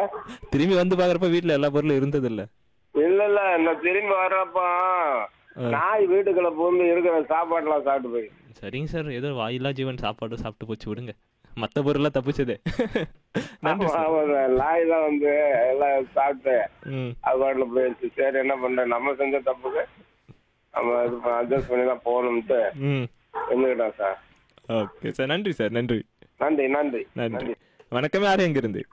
திரும்பி வந்து பாக்குறப்ப வீட்ல எல்லா பொருளும் இருந்தது இல்ல இல்ல இல்ல நான் திரும்பி வர்றப்போ நாய் வீட்டுக்குள்ள பூந்து இருக்கிற சாப்பாடுலாம் சாப்பிட்டு போய் சரிங்க சார் ஏதோ வாயில்லா ஜீவன் சாப்பாடு சாப்பிட்டு போச்சு விடுங்க மத்த பொருள்லாம் தப்பிச்சதே நன்றி சார் நாய் தான் வந்து எல்லாம் சாப்பிட்டு ம் அது பாட்டுல போயிடுச்சு சரி என்ன பண்ற நம்ம செஞ்ச தப்புக்கு நம்ம இது அட்ஜஸ்ட் பண்ணி தான் போகணும்ட்டு ம் இருந்துக்கிட்டோம் சார் ஓகே சார் நன்றி சார் நன்றி நன்றி நன்றி நன்றி வணக்கம் யாரு எங்க இருந்து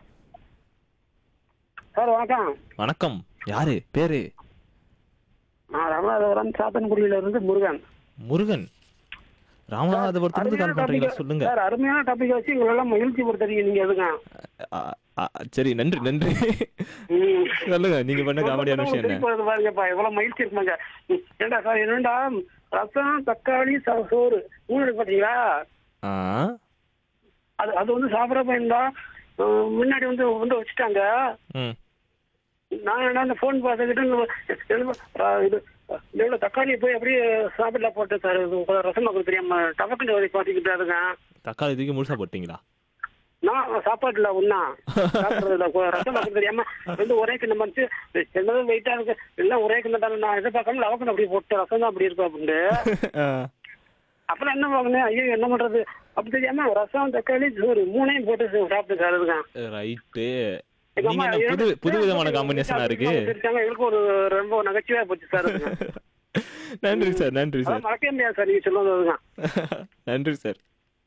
சார் வணக்கம் வணக்கம் யாரு பேரு நான் ராமநாதபுரம் சாத்தன்குடியில இருந்து முருகன் முருகன் ராமநாதபுரத்துலேருந்து கால் பண்றீங்களா topic- சொல்லுங்க சார் அருமையான டாபிக் வச்சு உங்களெல்லாம் மகிழ்ச்சி படுத்துறீங்க நீங்க எதுங்க ஆ, ஆ, சரி நன்றி நன்றி ம். சொல்லுங்க நீங்க பண்ண காமெடியான விஷயம் என்ன சிரிப்பு வருது பாருங்கப்பா எவ்வளவு மகிழ்ச்சி இருக்குமாங்க ம். ஏண்டா சார் என்னடா ரசம் தக்காளி ச- சோறு மூணு இருக்கு பாத்தீங்களா ஆ அது அது வந்து சாப்பிடறப்ப இருந்தா அஹ், முன்னாடி வந்து வந்து வச்சுட்டாங்க ம் நான் என்ன அந்த போன் பார்த்துக்கிட்டு இந்த- அஹ், இது எவ்வளவு தக்காளியை போய் அப்படியே சாப்பிடல போட்டேன் சார் இது உங்களுக்கு ரசம் பார்க்க தெரியாம டபக்குன்னு வரை பார்த்துக்கிட்டாருங்க தக்காளி தூக்கி முழுசா போட்டீங்களா நான் சாப்பாட்டுல ஒண்ணா சாப்பிடுறதுல கொ- ரசம் பார்க்க தெரியாம ரெண்டு ஒரே கிண்ணம் வந்து என்னதும் வெயிட்டா இருக்கு எல்லாம் ஒரே கிண்ணம் தானே நான் எதிர்பார்க்காம லவக்கன் அப்படி போட்டு ரசம் தான் அப்படி இருக்கும் அப்படின்ட்டு ஆ. அப்புறம் என்ன வாங்கினேன் ஐயோ என்ன பண்றது அப்படி தெரியாம ரசம் தக்காளி சோறு மூணையும் போட்டு சாப்பிட்டு சார் அதுதான் ரைட்டு எங்க நீங்க அம்மா என்ன புது எனக்கு புது விதமான காம்பினேஷனா இருக்கு சிரிச்சாங்க. எங்களுக்கு ஒரு ரொம்ப நகைச்சுவையா போச்சு சார் அதுங்க. நன்றி சார் நன்றி சார் அதான் மறக்கவே முடியாது சார் நீங்க சொல்லுவது அதுதான் நன்றி சார்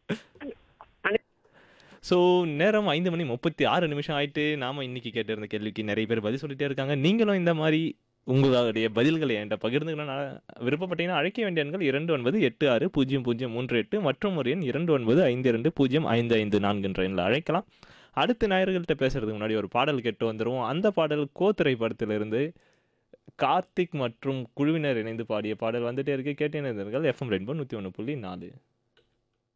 ஸோ நேரம் ஐந்து மணி முப்பத்தி ஆறு நிமிஷம் ஆயிட்டு நாம இன்னைக்கு கேட்டிருந்த கேள்விக்கு நிறைய பேர் பதில் சொல்லிட்டே இருக்காங்க நீங்களும் இந்த மாதிரி உங்களுடைய பதில்களை என்கிட்ட பகிர்ந்துக்கணும் நான் விருப்பப்பட்டீங்கன்னா அழைக்க வேண்டிய எண்கள் இரண்டு ஒன்பது எட்டு ஆறு பூஜ்ஜியம் பூஜ்ஜியம் மூன்று எட்டு மற்றும் ஒரு எண் இரண்டு ஒன்பது ஐந்து இரண்டு பூஜ்ஜியம் ஐந்து ஐந்து நான்கு என்ற எண்ணில் அழைக்கலாம் அடுத்த ஞாயிறுகள்கிட்ட பேசுறதுக்கு முன்னாடி ஒரு பாடல் கேட்டு வந்துருவோம் அந்த பாடல் கோத்திரை படத்திலிருந்து கார்த்திக் மற்றும் குழுவினர் இணைந்து பாடிய பாடல் வந்துட்டே இருக்கு கேட்டேன் எஃப்எம் ரெயின்போ நூற்றி ஒன்று புள்ளி நாலு